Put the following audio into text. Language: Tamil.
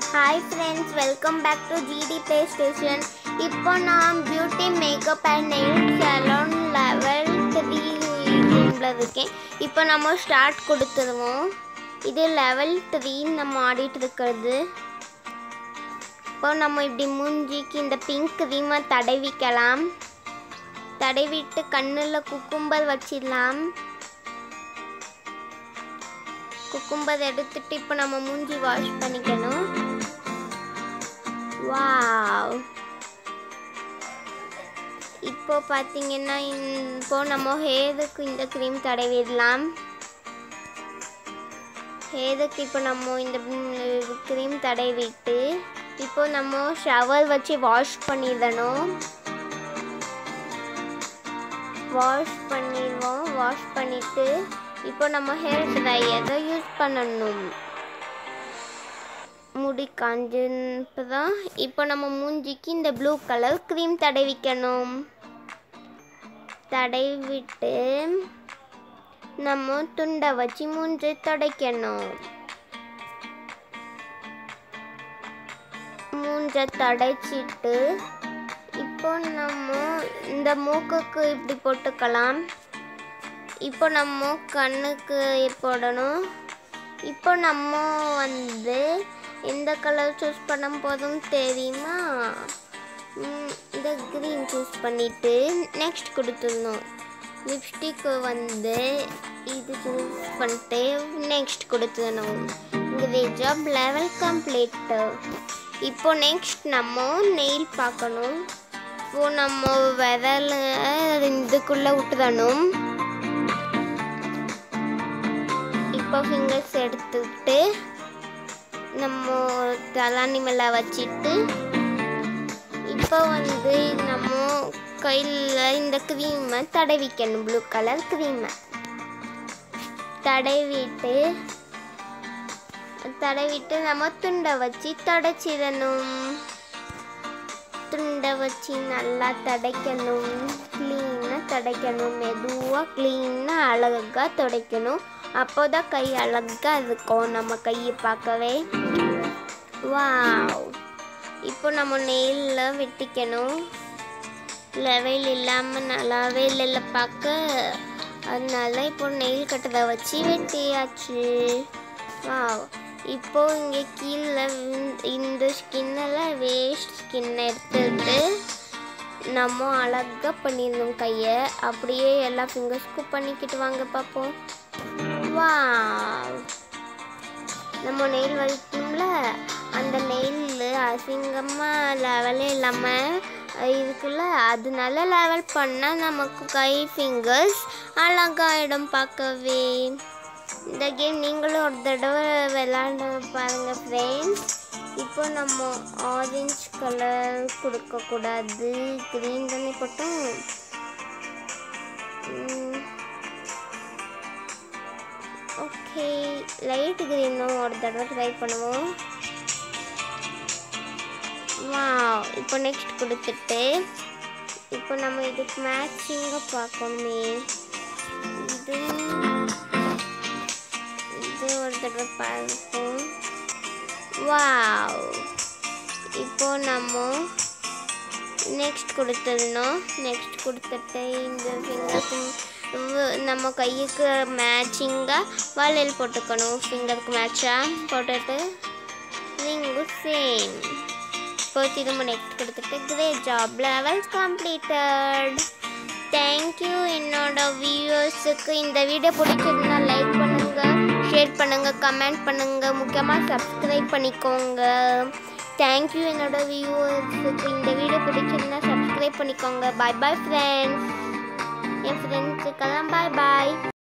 hi friends welcome back to GT PlayStation இப்போ நான் beauty makeup and nail salon level three ரூமில் இருக்கேன் இப்போ நம்ம ஸ்டார்ட் கொடுத்துருவோம் இது லெவல் த்ரீ நம்ம ஆடிட்டு இருக்கிறது இப்போ நம்ம இப்படி மூஞ்சிக்கு இந்த பிங்க் க்ரீமை தடவிக்கலாம் தடவிட்டு கண்ணில் குக்கும்பர் வச்சிடலாம் குக்கும்பர் எடுத்துட்டு இப்போ நம்ம மூஞ்சி வாஷ் பண்ணிக்கணும் வாவ் இப்போ பார்த்தீங்கன்னா இப்போ நம்ம ஹேருக்கு இந்த க்ரீம் தடவிடலாம் ஹேருக்கு இப்போ நம்ம இந்த க்ரீம் தடவிட்டு இப்போ நம்ம ஷவர் வச்சு வாஷ் பண்ணிடணும் வாஷ் பண்ணிடுவோம் வாஷ் பண்ணிவிட்டு இப்போ நம்ம ஹேர் ட்ரையரை யூஸ் பண்ணணும் முடி காஞ்சப்போ தான் இப்போ நம்ம மூஞ்சிக்கு இந்த ப்ளூ கலர் க்ரீம் தடவிக்கணும் தடவிட்டு நம்ம துண்டை வச்சு மூஞ்சி துடைக்கணும் மூஞ்சை தடைச்சிட்டு இப்போ நம்ம இந்த மூக்குக்கு இப்படி போட்டுக்கலாம் இப்போ நம்ம கண்ணுக்கு போடணும் இப்போ நம்ம வந்து எந்த கலர் சூஸ் பண்ண போதும் தெரியுமா ம், இந்த க்ரீன் சூஸ் பண்ணிவிட்டு நெக்ஸ்ட் கொடுத்துடணும் லிப்ஸ்டிக்கு வந்து இது சூஸ் பண்ணிட்டு நெக்ஸ்ட் கொடுத்துடணும் இந்த ஜாப் லெவல் கம்ப்ளீட்டு இப்போ நெக்ஸ்ட் நம்ம நெயில் பார்க்கணும் இப்போ நம்ம விரல் இதுக்குள்ளே விட்டுறணும் இப்போ ஃபிங்கர்ஸ் எடுத்துக்கிட்டு நம்ம தலாணி மேலே வச்சுட்டு இப்போ வந்து நம்ம கையில் இந்த க்ரீமை தடவிக்கணும் ப்ளூ கலர் க்ரீமை தடவிட்டு தடவிட்டு நம்ம துண்டை வச்சு தொடச்சிடணும் துண்டை வச்சு நல்லா தடைக்கணும் க்ளீனாக தடைக்கணும் மெதுவாக க்ளீனாக அழகாக துடைக்கணும் அப்போ தான் கை அழகாக இருக்கும் நம்ம கையை பார்க்கவே வாவ் இப்போ நம்ம நெயிலில் வெட்டிக்கணும் லெவல் இல்லாமல் நல்லாவே இல்லை பார்க்க அதனால இப்போ நெயில் கட்டதை வச்சு வெட்டியாச்சு வாவ் இப்போ இங்கே கீழே இந்த- இந்த ஸ்கின்னில் வேஸ்ட் ஸ்கின் எடுத்துட்டு நம்ம அழகாக பண்ணிடணும் கையை அப்படியே எல்லா ஃபிங்கர்ஸ்க்கும் பண்ணிக்கிட்டு வாங்க பார்ப்போம் வாவ் நம்ம நெயில் வலிக்கணும்ல அந்த நெயில் அசிங்கமாக லெவலே இல்லாமல் இருக்குல்ல அதனால லெவல் பண்ணால் நமக்கு கை ஃபிங்கர்ஸ் அழகாயிடும் பார்க்கவே இந்த கேம் நீங்களும் ஒரு தடவை விளாண்டு பாருங்கள் ஃப்ரெண்ட்ஸ் இப்போ நம்ம ஆரஞ்சு கலர் கொடுக்கக்கூடாது க்ரீன் தானே போட்டோம் ஓகே லைட் க்ரீனும் ஒரு தடவை ட்ரை பண்ணுவோம் வா இப்போ நெக்ஸ்ட் கொடுத்துட்டு இப்போ நம்ம இதுக்கு மேட்சிங்காக பார்க்கணுமே இது இது ஒரு தடவை பார்ப்போம் வாவ் இப்போ நம்ம நெக்ஸ்ட் கொடுத்துடணும் நெக்ஸ்ட் கொடுத்துட்டு இந்த ஃபிங்கருக்கு நம்ம கையுக்கு மேட்சிங்காக வளையல் போட்டுக்கணும் ஃபிங்கருக்கு மேட்சாக போட்டுட்டு ரிங்கு சேம் இப்போ திரும்ப நெக்ஸ்ட் கொடுத்துட்டு grey job level completed thank you என்னோட வியூவர்ஸுக்கு இந்த வீடியோ பிடிச்சிருந்தா லைக் பண்ணுங்க ஷேர் பண்ணுங்க கமெண்ட் பண்ணுங்க முக்கியமாக சப்ஸ்கிரைப் பண்ணிக்கோங்க தேங்க்யூ என்னோட வியூவர்ஸுக்கு இந்த வீடியோ பிடிச்சிருந்தா சப்ஸ்கிரைப் பண்ணிக்கோங்க பாய் பாய் ஃப்ரெண்ட்ஸ் என் ஃப்ரெண்ட்ஸுக்கெல்லாம் பாய் பாய்